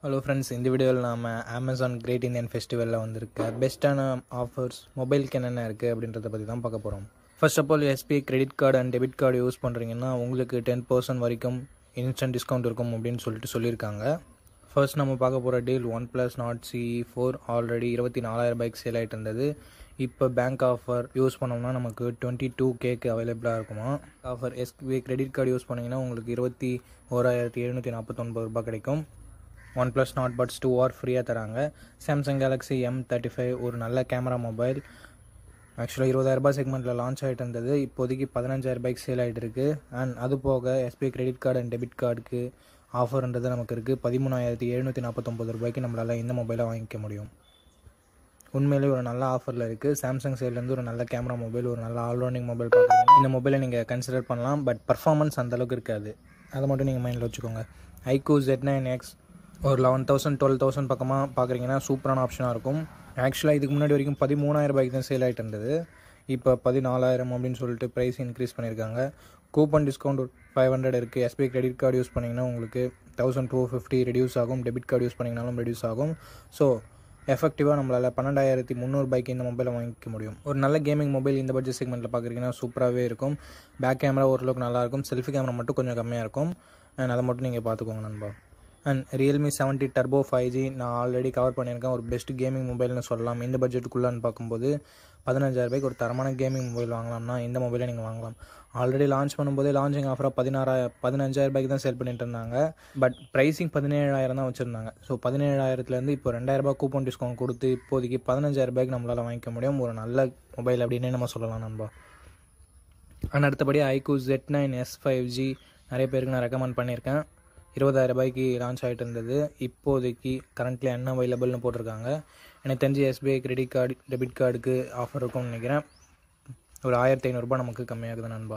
hello friends இந்த வீடியோவில் நாம் அமேசான் கிரேட் இந்தியன் ஃபெஸ்டிவலில் வந்திருக்க பெஸ்ட்டான ஆஃபர்ஸ் மொபைலுக்கு என்னென்ன இருக்குது அப்படின்றத பற்றி தான் பார்க்க போகிறோம் first of all SBI credit card and debit card use பண்ணுறீங்கன்னா உங்களுக்கு டென் பர்சன்ட் வரைக்கும் இன்ஸ்டன்ட் டிஸ்கவுண்ட் இருக்கும் அப்படின்னு சொல்லிட்டு சொல்லியிருக்காங்க ஃபர்ஸ்ட் நம்ம பார்க்க போகிற deal one plus Nord C four already இருபத்தி நாலாயிரம் பைக் சேல் ஆகிட்டு இருந்தது இப்போ பேங்க் ஆஃபர் யூஸ் பண்ணோம்னா நமக்கு டுவெண்ட்டி டூ கேக்கு அவைலபிளாக இருக்குமா offer SBI credit card use பண்ணிங்கன்னா உங்களுக்கு இருபத்தி ஓராயிரத்தி எழுநூற்றி நாற்பத்தொன்பது ரூபாய் கிடைக்கும் one plus Nord buds two R ஃப்ரீயாக தராங்க Samsung Galaxy M thirty five ஒரு நல்ல கேமரா மொபைல் ஆக்சுவலாக இருபதாயிரரூபா செக்மெண்ட்டில் லான்ச் ஆகிட்டு இருந்தது இப்போதைக்கு பதினஞ்சாயிரம் பைக் சேல் ஆகிட்டு இருக்கு அண்ட் அது போக SBI credit card and debit கார்டுக்கு ஆஃபர்ன்றது நமக்கு இருக்குது பதிமூணாயிரத்தி எழுநூற்றி நாற்பத்தொம்பது ரூபாய்க்கு நம்மளால் இந்த மொபைலை வாங்கிக்க முடியும் உண்மையிலேயே ஒரு நல்ல ஆஃபரில் இருக்குது சாம்சங் சைட்லேருந்து ஒரு நல்ல கேமரா மொபைல் ஒரு நல்ல ஆல்ரவுண்டிங் மொபைல் பார்க்குறீங்க இந்த மொபைலை நீங்கள் கன்சிடர் பண்ணலாம் பட் பர்ஃபார்மன்ஸ் அந்தளவுக்கு இருக்காது அதை மட்டும் நீங்கள் மைண்டில் வச்சுக்கோங்க ஐக்கூ ஜெட் நைன் எக்ஸ் ஒரு லெவன் தௌசண்ட் டுவெல் தௌசண்ட் பக்கமாக பார்க்குறீங்கன்னா சூப்பரான ஆப்ஷனாக இருக்கும் ஆக்சுவலாக இதுக்கு முன்னாடி வரைக்கும் பதிமூணாயிரம் ரூபாய்க்கு தான் சேல் ஆகிட்டு இருந்தது இப்போ பதினாலாயிரம் அப்படின்னு சொல்லிட்டு ப்ரைஸ் இன்க்ரீஸ் பண்ணியிருக்காங்க கூப்பன் டிஸ்கவுண்ட் ஒரு ஃபைவ் ஹண்ட்ரட் இருக்குது எஸ்பிஐ கிரெடிட் கார்டு யூஸ் பண்ணிங்கன்னா உங்களுக்கு தௌசண்ட் டூ ஃபிஃப்டி ரெடியூஸ் ஆகும் டெபிட் கார்டு யூஸ் பண்ணிங்கனாலும் ரெடியூஸ் ஆகும் ஸோ எஃபெக்டிவாக நம்மளால் பன்னெண்டாயிரத்தி முந்நூறுபாய்க்கு இந்த மொபைலை வாங்கிக்க முடியும் ஒரு நல்ல கேமிங் மொபைல் இந்த பட்ஜெட் செக்மெண்ட்டில் பார்க்குறீங்கன்னா சூப்பராகவே இருக்கும் பேக் கேமரா ஓரளவுக்கு நல்லாயிருக்கும் செல்ஃபி கேமரா மட்டும் கொஞ்சம் கம்மியாக இருக்கும் அண்ட் அதை மட்டும் நீங்கள் பார்த்துக்கோங்க நண்பா and Realme seventy turbo five G நான் ஆல்ரெடி கவர் பண்ணியிருக்கேன் ஒரு பெஸ்ட் கேமிங் மொபைல்னு சொல்லலாம் இந்த பட்ஜெட்டுக்குள்ளான்னு பார்க்கும்போது பதினஞ்சாயிரரூபாய்க்கு ஒரு தரமான கேமிங் மொபைல் வாங்கலாம்னா இந்த மொபைலை நீங்கள் வாங்கலாம் ஆல்ரெடி லான்ச் பண்ணும்போதே லான்ச்சிங் ஆஃபராக பதினாறாயிரம் பதினஞ்சாயிரம் ரூபாய்க்கு தான் சேல் பண்ணிட்டு இருந்தாங்க பட் ப்ரைஸிங் பதினேழாயிரம் தான் வச்சுருந்தாங்க ஸோ பதினேழாயிரத்துலேருந்து இப்போ ரெண்டாயிரரூபா கூப்பன் டிஸ்கவுண்ட் கொடுத்து இப்போதைக்கு பதினஞ்சாயிரம் ரூபாய்க்கு நம்மளால் வாங்கிக்க முடியும் ஒரு நல்ல மொபைல் அப்படின்னே நம்ம சொல்லலாம் நண்பா அண்ட் அடுத்தபடி iQOO Z nine S five G நிறைய பேருக்கு நான் ரெக்கமெண்ட் பண்ணியிருக்கேன் இருபதாயிரம் ரூபாய்க்கு லான்ச் ஆகிட்டு இருந்தது இப்போதைக்கு கரண்ட்லி என்ன அவைலபிள்னு போட்டிருக்காங்க எனக்கு தெரிஞ்சு எஸ்பிஐ கிரெடிட் கார்டு டெபிட் கார்டுக்கு ஆஃபர் இருக்கும்னு நினைக்கிறேன் ஒரு ஆயிரத்தி ஐநூறுரூபா நமக்கு கம்மியாகுது நண்பா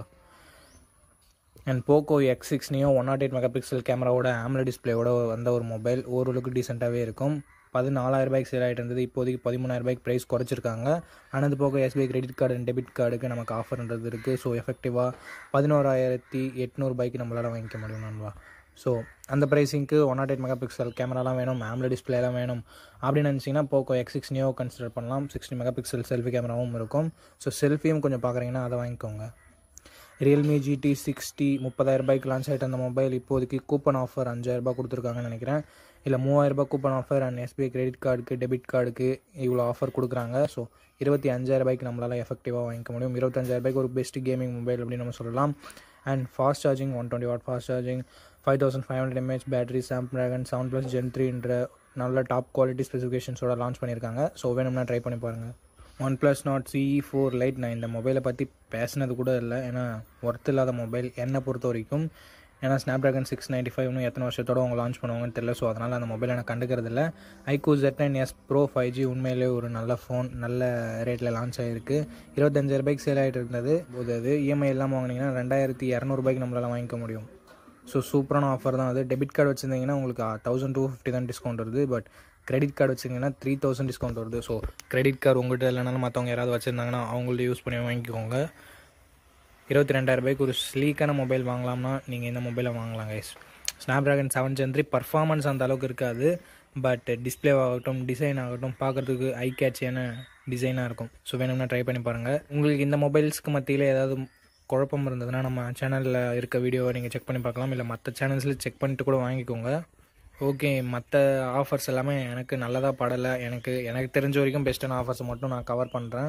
அண்ட் போக்கோ எக்ஸ் சிக்ஸ்னியும் one nought eight mega pixel கேமராவோட ஆம்ல டிஸ்பிளேவோட வந்த ஒரு மொபைல் ஓரளவுக்கு டீசெண்டாகவே இருக்கும் பதினாலாயிரம் ரூபாய்க்கு சேல் ஆகிட்டு இருந்தது இப்போதைக்கு பதிமூணாயிரம் ரூபாய்க்கு ப்ரைஸ் குறைச்சிருக்காங்க ஆனால் அது போக SBI credit card and debit கார்டுக்கு நமக்கு ஆஃபர்ன்றது இருக்குது ஸோ எஃபெக்டிவாக பதினோராயிரத்தி எட்நூறுபாய்க்கு நம்மளால் வாங்கிக்க முடியும் நண்பா ஸோ அந்த ப்ரைஸிங்க்கு one nought eight mega pixel கேமராலாம் வேணும் ஆம்ல டிஸ்பிளேலாம் வேணும் அப்படின்னு நினச்சிங்கன்னா Poco X six Neo consider பண்ணலாம் சிக்ஸ்டி மெகா பிக்சல் செல்ஃபி கேமராவும் இருக்கும் ஸோ செல்ஃபியும் கொஞ்சம் பார்க்குறீங்கன்னா அதை வாங்கிக்கோங்க ரியல்மி ஜிடி சிக்ஸ்டி முப்பதாயிரம் ரூபாய்க்கு லான்ச் ஆகிட்டு அந்த மொபைல் இப்போதைக்கு கூப்பன் ஆஃபர் அஞ்சாயிரரூபா கொடுத்துருக்காங்கன்னு நினைக்கிறேன் இல்லை மூவாயிரரூபா coupon offer and SBI credit கார்டுக்கு டெபிட் கார்டுக்கு இவ்வளோ ஆஃபர் கொடுக்குறாங்க ஸோ இருபத்தி அஞ்சாயிரம் ரூபாய்க்கு நம்மளால் எஃபெக்டிவாக வாங்கிக்க முடியும் இருபத்தஞ்சாயிரம் ரூபாய்க்கு ஒரு பெஸ்ட் கேமிங் மொபைல் அப்படின்னு நம்ம சொல்லலாம் and fast charging one twenty watt fast charging five thousand five hundred mAh battery Snapdragon seven plus Gen த்ரீன்ற நல்ல டாப் குவாலிட்டி ஸ்பெசிஃபிகேஷன்ஸோட லான்ச் பண்ணியிருக்காங்க ஸோ வேணும்னா ட்ரை பண்ணி பாருங்கள் one plus Nord CE four lite நான் இந்த மொபைலை பற்றி பேசினது கூட இல்லை ஏன்னா ஒர்த் இல்லாத மொபைல் என்னை பொறுத்த வரைக்கும் ஏன்னா Snapdragon six ninety five இன்னும் எத்தனை வருஷத்தோட அவங்க லான்ச் பண்ணுவாங்கன்னு தெரியல ஸோ அதனால் அந்த மொபைலை நான் கண்டுக்கிறது இல்லை iQOO Z nine S pro five G உண்மையிலே ஒரு நல்ல ஃபோன் நல்ல ரேட்டில் லான்ச் ஆகிருக்கு இருபத்தஞ்சாயிரம் ரூபாய்க்கு சேல் ஆகிட்டு இருந்தது போது அது இஎம்ஐ எல்லாம் வாங்கினீங்கன்னா ரெண்டாயிரத்தி இரநூறுபாய்க்கு நம்மளால் வாங்கிக்க முடியும் ஸோ சூப்பரான ஆஃபர் தான் அது டெபிட் கார்டு வச்சுருந்தீங்கன்னா உங்களுக்கு தௌசண்ட் டூ ஃபிஃப்டி தான் டிஸ்கவுண்ட் வருது பட் கிரெடிட் கார்டு வச்சிங்கன்னா த்ரீ தௌசண்ட் டிஸ்கவுண்ட் வருது ஸோ கிரெடிட் கார்டு உங்கள்கிட்ட இல்லைனாலும் மற்றவங்க யாராவது வச்சுருந்தாங்கன்னா அவங்கள்ட்ட யூஸ் பண்ணி வாங்கிக்கோங்க இருபத்தி ரெண்டாயிரம் ரூபாய்க்கு ஒரு ஸ்லீக்கான மொபைல் வாங்கலாம்னா நீங்கள் இந்த மொபைலை வாங்கலாம் guys Snapdragon seven Gen three performance அந்த அளவுக்கு இருக்காது பட் டிஸ்பிளே ஆகட்டும் டிசைன் ஆகட்டும் பார்க்குறதுக்கு ஐ கேட்சியான டிசைனாக இருக்கும் ஸோ வேணும்னா ட்ரை பண்ணி பாருங்கள் உங்களுக்கு இந்த மொபைல்ஸ்க்கு மத்தியில் ஏதாவது குழப்பம் இருந்ததுன்னா நம்ம சேனலில் இருக்க வீடியோவை நீங்கள் செக் பண்ணி பார்க்கலாம் இல்லை மற்ற சேனல்ஸில் செக் பண்ணிட்டு கூட வாங்கிக்கோங்க ஓகே மற்ற ஆஃபர்ஸ் எல்லாமே எனக்கு நல்லதாக படலை எனக்கு எனக்கு தெரிஞ்ச வரைக்கும் பெஸ்ட்டான ஆஃபர்ஸ் மட்டும் நான் கவர் பண்ணுறேன்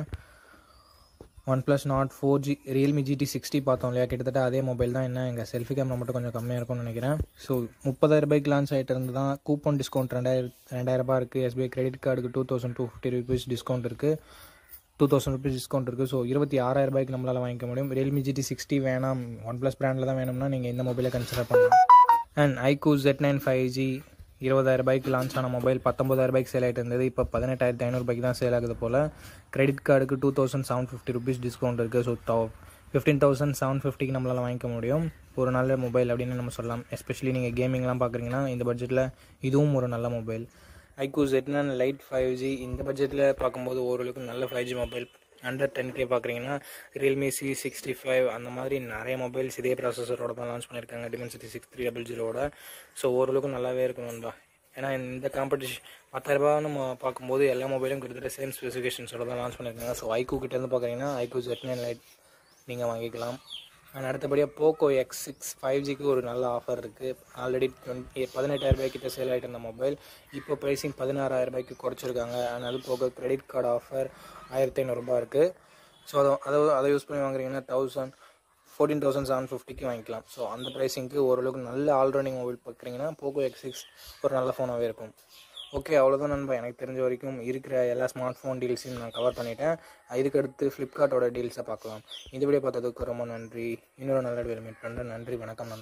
one plus Nord four G Realme GT sixty பார்த்தோம் இல்லையா கிட்டத்தட்ட அதே மொபைல் தான் என்ன எங்கள் செல்ஃபி கேமரா மட்டும் கொஞ்சம் கம்மியாக இருக்கும்னு நினைக்கிறேன் ஸோ முப்பதாயிரம் ரூபாய்க்கு லான்ச் ஆகிட்டு இருந்து தான் கூப்பன் டிஸ்கவுண்ட் ரெண்டாயிரம் ரெண்டாயிரம் ரூபாய் இருக்குது எஸ்பிஐ கிரெடிட் கார்டுக்கு two thousand two fifty rupees discount இருக்குது டூ தௌசண்ட் ருபீஸ் டிஸ்கவுண்ட் இருக்குது ஸோ இருபத்தி ஆறாயிரம் ரூபாய்க்கு நம்மளால் வாங்கிக்க முடியும் ரியல்மி ஜிடி சிக்ஸ்டி வேணாம் ஒன் ப்ளஸ் பிராண்டில் தான் வேணும்னா நீங்கள் இந்த மொபைலை கன்சிடர் பண்ணலாம் and iQOO Z nine five G இருபதாயிரம் ரூபாய்க்கு லான்ச் ஆன மொபைல் பத்தொம்பதாயிரம் ரூபாய்க்கு சேல் ஆகிட்டு இருந்தது இப்போ பதினெட்டாயிரத்தி ஐநூறுபாய்க்கு தான் சேல் ஆகுது போல் கிரெடிட் கார்டுக்கு two thousand seven fifty rupees discount இருக்குது ஸோ டோ ஃபிஃப்டீன் தௌசண்ட் செவன் ஃபிஃப்டிக்கு நம்மளால் வாங்கிக்க முடியும் ஒரு நல்ல மொபைல் அப்படின்னு நம்ம சொல்லலாம் எஸ்பெஷலி நீங்கள் கேமிங்லாம் பார்க்குறீங்கன்னா இந்த பட்ஜெட்டில் இதுவும் ஒரு நல்ல மொபைல் ஐக்கூ ஜெட்னன் லைட் ஃபைவ் ஜி இந்த பட்ஜெட்டில் பார்க்கும்போது ஓரளவுக்கு நல்ல five G mobile under ten K பார்க்குறீங்கன்னா ரியல்மி சி சிக்ஸ்டி ஃபைவ் அந்த மாதிரி நிறைய மொபைல்ஸ் இதே ப்ராசஸரோட தான் லான்ச் பண்ணியிருக்காங்க டிமென்சிட்டி சிக்ஸ் த்ரீ டபுள் ஜீரோட ஸோ ஓரளவுக்கு நல்லாவே இருக்கும் நண்பா ஏன்னா இந்த காம்படிஷன் பத்தாயிரரூபா நம்ம பார்க்கும்போது எல்லா மொபைலும் கிட்டத்தட்ட சேம் ஸ்பெசிஃபிகேஷன்ஸோட தான் லான்ச் பண்ணியிருக்காங்க ஸோ ஐக்கூ கிட்டேருந்து பார்க்குறீங்கன்னா ஐக்கூ ஜெட் நைன் லைட் நீங்கள் வாங்கிக்கலாம் அண்ட் அடுத்தபடியாக போக்கோ எக்ஸ் சிக்ஸ் ஃபைவ் ஜிக்கு ஒரு நல்ல ஆஃபர் இருக்குது ஆல்ரெடி டுவெண்ட்டி பதினெட்டாயிரம் ரூபாய்க்கிட்ட சேல் ஆகிட்டு இருந்த மொபைல் இப்போ ப்ரைஸிங் பதினாறாயிரம் ரூபாய்க்கு குறைச்சிருக்காங்க அண்ட் அது போக கிரெடிட் கார்டு ஆஃபர் ஆயிரத்தி ஐநூறுரூபா இருக்குது ஸோ அதை அதை அதை யூஸ் பண்ணி வாங்குறீங்கன்னா தௌசண்ட் ஃபோர்டீன் தௌசண்ட் செவன் ஃபிஃப்டிக்கு வாங்கிக்கலாம் ஸோ அந்த ப்ரைஸிங்க்கு ஓரளவுக்கு நல்ல ஆல்ரவுண்டிங் மொபைல் பார்க்குறீங்கன்னா போக்கோ எக்ஸ் சிக்ஸ் ஒரு நல்ல ஃபோனாகவே இருக்கும் ஓகே அவ்வளோதான் நண்பா எனக்கு தெரிஞ்ச வரைக்கும் இருக்கிற எல்லா ஸ்மார்ட் ஃபோன் டீல்ஸையும் நான் கவர் பண்ணிட்டேன் இதுக்கு அடுத்து ஃப்ளிப்கார்ட்டோட டீல்ஸை பார்க்கலாம் இந்த வீடியோ பார்த்ததுக்கு ரொம்ப நன்றி இன்னொரு நல்ல வீடியோ மீட் பண்ணுறேன் நன்றி வணக்கம் நண்பா